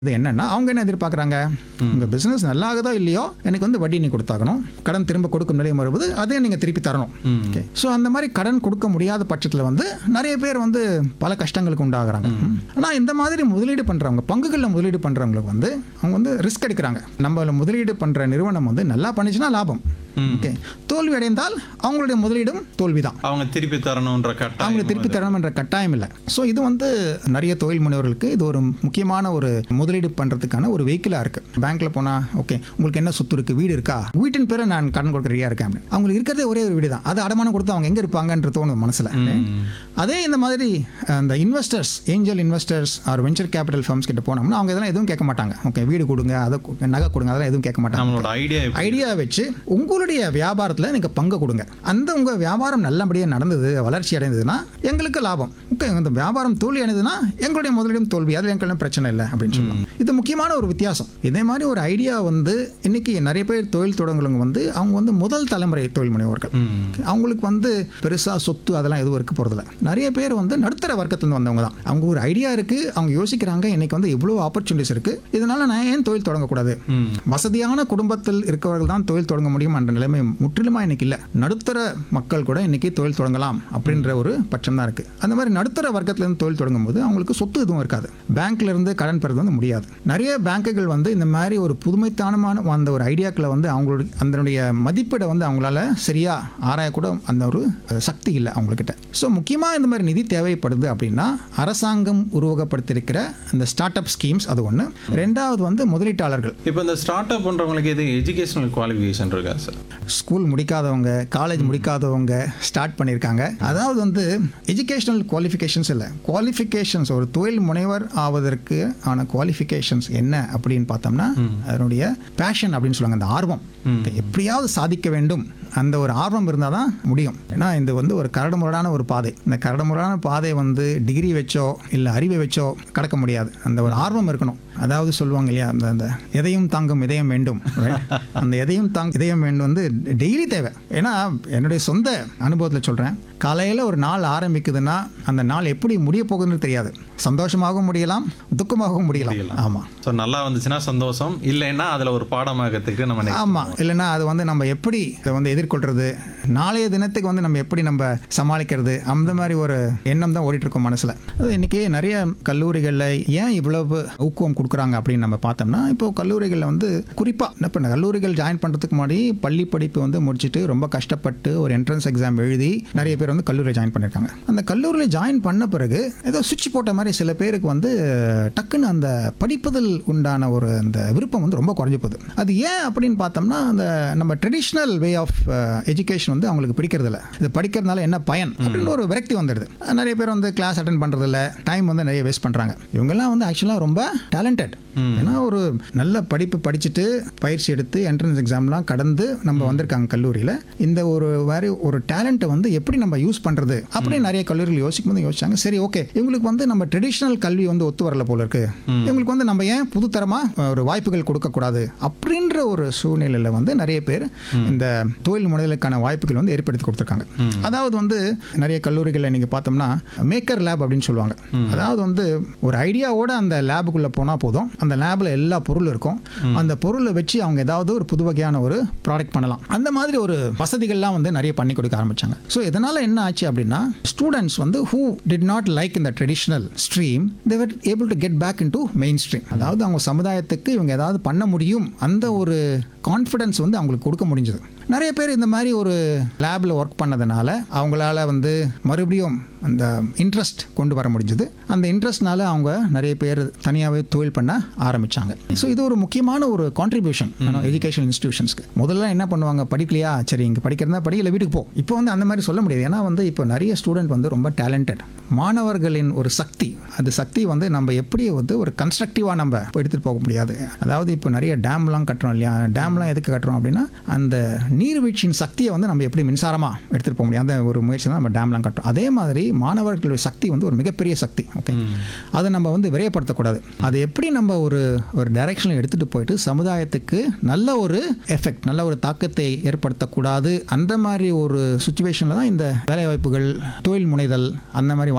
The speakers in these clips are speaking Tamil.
இது என்னன்னா அவங்க என்ன எதிர்பார்க்குறாங்க உங்க பிசினஸ் நல்லா ஆகுதோ இல்லையோ எனக்கு வந்து வட்டி நீ கொடுத்தாகணும் கடன் திரும்ப கொடுக்கும் நிலையம் வரும்போது அதே நீங்க திருப்பி தரணும் ஓகே ஸோ அந்த மாதிரி கடன் கொடுக்க முடியாத பட்சத்தில் வந்து நிறைய பேர் வந்து பல கஷ்டங்களுக்கு உண்டாகிறாங்க ஆனால் இந்த மாதிரி முதலீடு பண்றவங்க பங்குகளில் முதலீடு பண்றவங்களுக்கு வந்து அவங்க வந்து ரிஸ்க் எடுக்கிறாங்க நம்ம முதலீடு பண்ற நிறுவனம் வந்து நல்லா பண்ணிச்சுன்னா லாபம் ஓகே தோல்வி அடைந்தால் அவங்களுடைய முதலீடும் தோல்விதான் அவங்க திருப்பி தரணுன்ற கட்டாயம் அவங்களை திருப்பி தரணும் என்ற கட்டாயம் இல்லை ஸோ இது வந்து நிறைய தொழில் முனைவர்களுக்கு இது ஒரு முக்கியமான ஒரு முதலீடு பண்ணுறதுக்கான ஒரு வெஹிக்கிளாக இருக்கு பேங்க்ல போனால் ஓகே உங்களுக்கு என்ன சொத்து இருக்கு வீடு இருக்கா வீட்டின் பேரை நான் கடன் கொடுக்க ரெடியாக இருக்கேன் அப்படின்னு. அவங்களுக்கு இருக்கிறதே ஒரே ஒரு வீடு தான் அது அடமானம் கொடுத்து அவங்க எங்கே இருப்பாங்கன்ற தோணும் மனசில் அதே இந்த மாதிரி அந்த investors angel investors or venture capital firms கிட்ட போனோம்னா அவங்க இதெல்லாம் எதுவும் கேட்க மாட்டாங்க ஓகே வீடு கொடுங்க அதை கு- நகை கொடுங்க அதெல்லாம் எதுவும் கேட்க மாட்டாங்க நம்மளோட ஐடியா ஐடியா வச்சு உங்களுடைய வியாபாரத்தில் நீங்கள் பங்கு கொடுங்க அந்த உங்கள் வியாபாரம் நல்லபடியாக நடந்தது வளர்ச்சி அடைந்ததுன்னா எங்களுக்கு லாபம் ஓகே இந்த வியாபாரம் தோல்வி அடைந்ததுன்னா எங்களுடைய முதலீடும் தோல்வி அதில் எங்களுக்கு பிரச்சனை இல்லை அப்படின்னு சொல்லுவாங்க இது முக்கியமான ஒரு வித்தியாசம் இதே மாதிரி ஒரு ஐடியா வந்து இன்னைக்கு நிறைய பேர் தொழில் தொடங்குறவங்க வந்து அவங்க வந்து முதல் தலைமுறை தொழில் முனைவோர்கள் அவங்களுக்கு வந்து பெருசாக சொத்து அதெல்லாம் எதுவும் இருக்க போகிறதில்ல நிறைய பேர் வந்து நடுத்தர வர்க்கத்துலேருந்து வந்தவங்க தான் அவங்க ஒரு ஐடியா இருக்குது அவங்க யோசிக்கிறாங்க இன்னைக்கு வந்து இவ்வளோ ஆப்பர்ச்சுனிட்டிஸ் இருக்குது இதனால நான் ஏன் தொழில் தொடங்கக்கூடாது வசதியான குடும்பத்தில் இருக்கவர்கள் தான் தொழில் தொடங்க முடியும் என்ற நிலைமை முற்றிலுமா இன்னைக்கு இல்லை நடுத்தர மக்கள் கூட இன்னைக்கு தொழில் தொடங்கலாம் அப்படின்ற ஒரு பட்சம் தான் இருக்கு அந்த மாதிரி நடுத்தர வர்க்கத்திலிருந்து தொழில் தொடங்கும் போது அவங்களுக்கு சொத்து எதுவும் இருக்காது பேங்க்ல இருந்து கடன் பெறது வந்து முடியாது நிறைய பேங்குகள் வந்து இந்த மாதிரி ஒரு புதுமைத்தனமான அந்த ஒரு ஐடியாக்களை வந்து அவங்களுடைய அதனுடைய மதிப்பீடை வந்து அவங்களால சரியா ஆராயக்கூட அந்த ஒரு அஹ், சக்தி இல்லை அவங்கக்கிட்ட ஸோ முக்கியமாக இந்த மாதிரி நிதி தேவைப்படுது அப்படின்னா அரசாங்கம் உருவகப்படுத்தியிருக்கிற இந்த ஸ்டார்ட் அப் ஸ்கீம்ஸ் அது ஒன்று ரெண்டாவது வந்து முதலீட்டாளர்கள் இப்போ இந்த ஸ்டார்ட் அப் பண்றவங்களுக்கு எது எஜுகேஷனல் குவாலிஃபிகேஷன் இருக்கா சார் ஸ்கூல் முடிக்காதவங்க காலேஜ் முடிக்காதவங்க ஸ்டார்ட் பண்ணியிருக்காங்க அதாவது வந்து எஜுகேஷனல் குவாலிஃபிகேஷன்ஸ் இல்லை குவாலிஃபிகேஷன்ஸ் ஒரு தொழில் முனைவர் ஆவதற்கு ஆன குவாலிஃபிகேஷன்ஸ் என்ன அப்படின்னு பார்த்தோம்னா அதனுடைய பேஷன் அப்படின்னு சொல்லுவாங்க அந்த ஆர்வம் எப்படியாவது சாதிக்க வேண்டும் அந்த ஒரு ஆர்வம் இருந்தால் தான் முடியும் ஏன்னா இது வந்து ஒரு கரடுமுரடான ஒரு பாதை இந்த கரடுமுரடான பாதை வந்து டிகிரி வச்சோ இல்லை அறிவை வச்சோ கடக்க முடியாது அந்த ஒரு ஆர்வம் இருக்கணும் அதாவது சொல்லுவாங்க இல்லையா அந்த அந்த எதையும் தாங்கும் இதயம் வேண்டும் right? அந்த எதையும் தாங் இதயம் வேண்டும் வந்து டெய்லி தேவை ஏன்னா என்னுடைய சொந்த அனுபவத்தில் சொல்கிறேன் காலையில் ஒரு நாள் ஆரம்பிக்குதுன்னா அந்த நாள் எப்படி முடிய போகுதுன்னு தெரியாது சந்தோஷமாகவும் முடியலாம் துக்கமாகவும் முடியலாம் ஆமாம் ஸோ நல்லா வந்துச்சுன்னா சந்தோஷம் இல்லைன்னா அதுல ஒரு பாடமாகறதுக்கு நம்ம next ஆமாம் இல்லைன்னா அது வந்து நம்ம எப்படி இதை வந்து எதிர்கொள்றது நாளைய தினத்துக்கு வந்து நம்ம எப்படி நம்ம சமாளிக்கிறது அந்த மாதிரி ஒரு எண்ணம் தான் ஓடிட்டு இருக்கோம் மனசில் அது இன்னைக்கு நிறைய கல்லூரிகளில் ஏன் இவ்வளவு ஊக்குவம் கொடுக்குறாங்க அப்படின்னு நம்ம பார்த்தோம்னா இப்போ கல்லூரிகளில் வந்து குறிப்பாக இப்போ கல்லூரிகள் ஜாயின் பண்ணுறதுக்கு முன்னாடி பள்ளி படிப்பு வந்து முடிச்சுட்டு ரொம்ப கஷ்டப்பட்டு ஒரு என்ட்ரன்ஸ் எக்ஸாம் எழுதி நிறைய பேர் வந்து கல்லூரியில் ஜாயின் பண்ணியிருக்காங்க அந்த கல்லூரியில் ஜாயின் பண்ண பிறகு ஏதோ சுவிட்ச் போட்ட மாதிரி சில பேருக்கு வந்து டக்குன்னு அந்த படிப்பதில் உண்டான ஒரு அந்த விருப்பம் வந்து ரொம்ப குறைஞ்சு போகுது அது ஏன் அப்படின்னு பார்த்தோம்னா அந்த நம்ம ட்ரெடிஷ்னல் வே ஆஃப் எஜுகேஷன் வந்து அவங்களுக்கு பிடிக்கிறதில்ல இது படிக்கிறதுனால என்ன பயன் அப்படின்னு ஒரு விரக்தி வந்துடுது நிறைய பேர் வந்து கிளாஸ் அட்டன் பண்ணுறதில்ல டைம் வந்து நிறைய வேஸ்ட் பண்ணுறாங்க இவங்கெல்லாம் வந்து ஆக்சுவலாக ரொம்ப டேலண்டட் ஏன்னா ஒரு நல்ல படிப்பு படிச்சுட்டு பயிற்சி எடுத்து என்ட்ரன்ஸ் எக்ஸாம்லாம் கடந்து நம்ம வந்திருக்காங்க கல்லூரியில் இந்த ஒரு மாதிரி ஒரு டேலண்ட்டை வந்து எப்படி நம்ம யூஸ் பண்ணுறது அப்படின்னு நிறைய கல்லூரிகள் யோசிக்கும் போது யோசிச்சாங்க சரி ஓகே இவங்களுக்கு வந்து நம்ம ட்ரெடிஷ்னல் கல்வி வந்து ஒத்து வரல போல இருக்கு இவங்களுக்கு வந்து நம்ம ஏன் புதுத்தரமாக ஒரு வாய்ப்புகள் கொடுக்கக்கூடாது அப்படின்ற ஒரு சூழ்நிலையில் வந்து நிறைய பேர் இந்த தொழில் முனைதலுக்கான வாய்ப்புகள் வந்து ஏற்படுத்தி கொடுத்துருக்காங்க அதாவது வந்து நிறைய கல்லூரிகளில் நீங்கள் பார்த்தோம்னா மேக்கர் லேப் அப்படின்னு சொல்லுவாங்க அதாவது வந்து ஒரு ஐடியாவோட அந்த லேபுக்குள்ளே போனால் போதும் அந்த லேபில் எல்லா பொருளும் இருக்கும் அந்த பொருளை வச்சு அவங்க ஏதாவது ஒரு புது வகையான ஒரு ப்ராடக்ட் பண்ணலாம் அந்த மாதிரி ஒரு வசதிகள்லாம் வந்து நிறைய பண்ணி கொடுக்க ஆரம்பிச்சாங்க ஸோ இதனால என்ன ஆச்சு அப்படின்னா ஸ்டூடெண்ட்ஸ் வந்து ஹூ டிட் நாட் லைக் இந்த traditional stream they were able to get back in to mainstream அதாவது அவங்க சமுதாயத்துக்கு இவங்க ஏதாவது பண்ண முடியும் அந்த ஒரு கான்ஃபிடன்ஸ் வந்து அவங்களுக்கு கொடுக்க முடிஞ்சது நிறைய பேர் இந்த மாதிரி ஒரு லேபில் ஒர்க் பண்ணதுனால அவங்களால வந்து மறுபடியும் அந்த இன்ட்ரெஸ்ட் கொண்டு வர முடிஞ்சது அந்த இன்ட்ரெஸ்ட்னால அவங்க நிறைய பேர் தனியாகவே தொழில் பண்ண ஆரம்பிச்சாங்க ஸோ இது ஒரு முக்கியமான ஒரு கான்ட்ரிபியூஷன் எஜுகேஷன் இன்ஸ்டிடியூஷன்ஸ்க்கு முதல்ல என்ன பண்ணுவாங்க படிக்கலையா சரி இங்கே படிக்கிறதா படி இல்லை வீட்டுக்கு போ இப்போ வந்து அந்த மாதிரி சொல்ல முடியாது ஏன்னா வந்து இப்போ நிறைய ஸ்டூடெண்ட் வந்து ரொம்ப டேலண்டட் மாணவர்களின் ஒரு சக்தி அந்த சக்தி வந்து நம்ம எப்படி வந்து ஒரு கன்ஸ்ட்ரக்டிவாக நம்ம எடுத்துகிட்டு போக முடியாது அதாவது இப்போ நிறைய டேம்லாம் கட்டுறோம் இல்லையா டேம்லாம் எதுக்கு கட்டுறோம் அப்படின்னா அந்த நீர்வீழ்ச்சியின் சக்தியை வந்து நம்ம எப்படி மின்சாரமாக எடுத்துகிட்டு போக முடியும் அந்த ஒரு முயற்சி தான் நம்ம டேம்லாம் கட்டுறோம் அதே மாதிரி மாணவர்களுடைய சக்தி வந்து ஒரு மிகப்பெரிய சக்தி ஓகே அதை நம்ம வந்து விரையப்படுத்தக்கூடாது அதை எப்படி நம்ம ஒரு ஒரு டைரக்ஷனில் எடுத்துகிட்டு போயிட்டு சமுதாயத்துக்கு நல்ல ஒரு எஃபெக்ட் நல்ல ஒரு தாக்கத்தை ஏற்படுத்தக்கூடாது அந்த மாதிரி ஒரு சுச்சுவேஷனில் தான் இந்த வேலைவாய்ப்புகள் தொழில் முனைதல் அந்த மாதிரி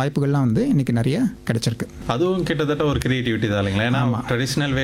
வாய்ப்புகள்லாம் வந்து இன்னைக்கு நிறைய கிடைச்சிருக்கு அதுவும் கிட்டத்தட்ட ஒரு கிரியேட்டிவிட்டி தான் இல்லைங்களா ஏன்னா ட்ரெடிஷ்னல்